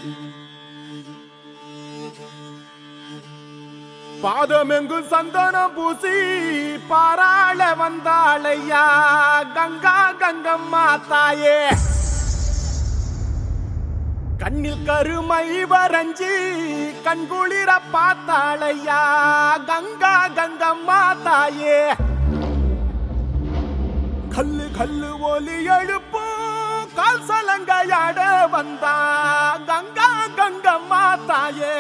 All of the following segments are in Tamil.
பாதமெங்கும் சந்தனம் பூசி பாராள வந்தாளையா கங்கா கங்கம்மா தாயே கண்ணில் கருமை வரைஞ்சி கண்குளிர பார்த்தாளையா கங்கா கங்கம்மா தாயே கல்லு கல்லு ஒலி எழுப்பு கால் சலங்கையாட வந்தா கங்கா கங்கம்மா தாயே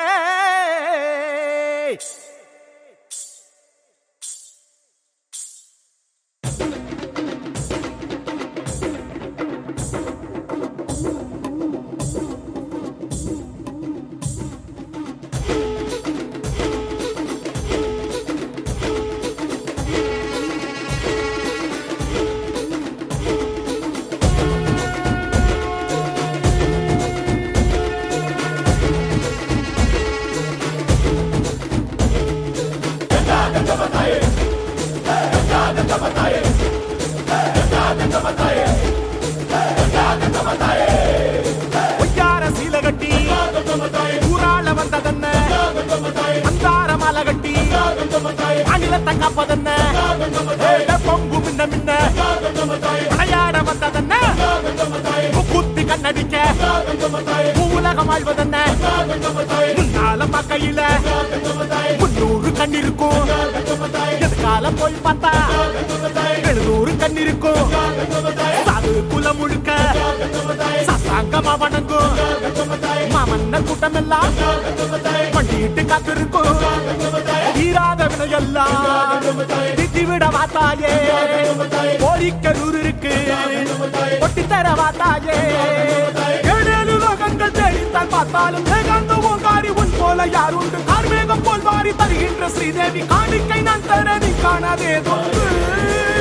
ஒய்யார சீல கட்டி ஊராள வந்ததென்ன அந்தார மலை கட்டி அணிலத்தை காப்பதென்ன ஏழ பொங்கு மின்ன மின்ன விளையாட வந்ததென்ன குத்தி கண்ணடிக்க உலகம் ஆழ்வதென்ன முன்னால பக்கையில முன்னூறு கண் இருக்கும் எதுக்கால போய் பார்த்தா எழுநூறு கண் இருக்கும் சாது குலம் முழுக்க சசாங்கமா வணங்கும் மாமன்ன கூட்டம் எல்லாம் பண்டிட்டு காத்திருக்கும் தீராத வினையெல்லாம் திட்டி விட வாத்தாயே கோரிக்கரூர் இருக்கு ஒட்டி தர வாத்தாயே ஏழேழு லோகங்கள் தேடித்தான் பார்த்தாலும் வேகாந்த ஓங்காரி உன் போல யாருண்டு கார்மேகம் போல் வாரி தருகின்ற ஸ்ரீதேவி காணிக்கை நான் தர நீ காணாதே தொன்று